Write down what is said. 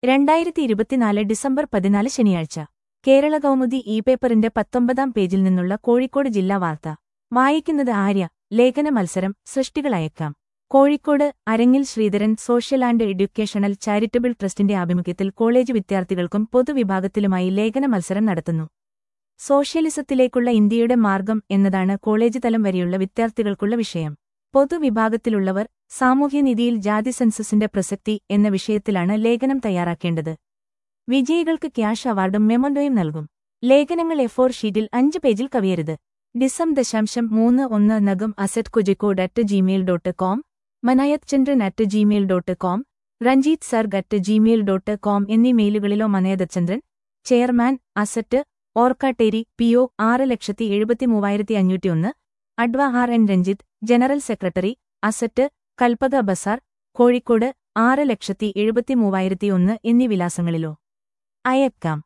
രണ്ടായിരത്തി ഇരുപത്തിനാല് ഡിസംബർ പതിനാല് ശനിയാഴ്ച കേരള കൗമുദി ഇ പേപ്പറിന്റെ പത്തൊമ്പതാം പേജിൽ നിന്നുള്ള കോഴിക്കോട് ജില്ലാ വാർത്ത വായിക്കുന്നത് ആര്യ ലേഖന മത്സരം സൃഷ്ടികളയക്കാം Kozhikode Arangil Sreedharan social and educational charitable ട്രസ്റ്റിന്റെ ആഭിമുഖ്യത്തിൽ കോളേജ് വിദ്യാർത്ഥികൾക്കും പൊതുവിഭാഗത്തിലുമായി ലേഖന മത്സരം നടത്തുന്നു സോഷ്യലിസത്തിലേക്കുള്ള ഇന്ത്യയുടെ മാർഗം എന്നതാണ് കോളേജ് തലം വരെയുള്ള വിദ്യാർത്ഥികൾക്കുള്ള വിഷയം പൊതുവിഭാഗത്തിലുള്ളവർ സാമൂഹ്യനിധിയിൽ ജാതി സെൻസസിന്റെ പ്രസക്തി എന്ന വിഷയത്തിലാണ് ലേഖനം തയ്യാറാക്കേണ്ടത് വിജയികൾക്ക് ക്യാഷ് അവാർഡും മെമോണ്ടോയും നൽകും ലേഖനങ്ങൾ എഫോർ ഷീറ്റിൽ അഞ്ച് പേജിൽ കവിയരുത് ഡിസം ദശാംശം മൂന്ന് ഒന്ന് നഗം ASSET Kozhikode at Gmail dot com Manayath Chandran at Gmail dot com Ranjith സർഗ് അറ്റ് ജിമെയിൽ ഡോട്ട് കോം എന്നീ മെയിലുകളിലോ Manayath Chandran chairman ASSET Orkkatteri P O ആറ് ലക്ഷത്തി എഴുപത്തി മൂവായിരത്തി അഞ്ഞൂറ്റിയൊന്ന് adv R N Ranjith general secretary ASSET Kalpaka Bazar Kozhikode ആറ് ലക്ഷത്തി എഴുപത്തി മൂവായിരത്തി ഒന്ന് എന്നീ വിലാസങ്ങളിലോ അയക്കാം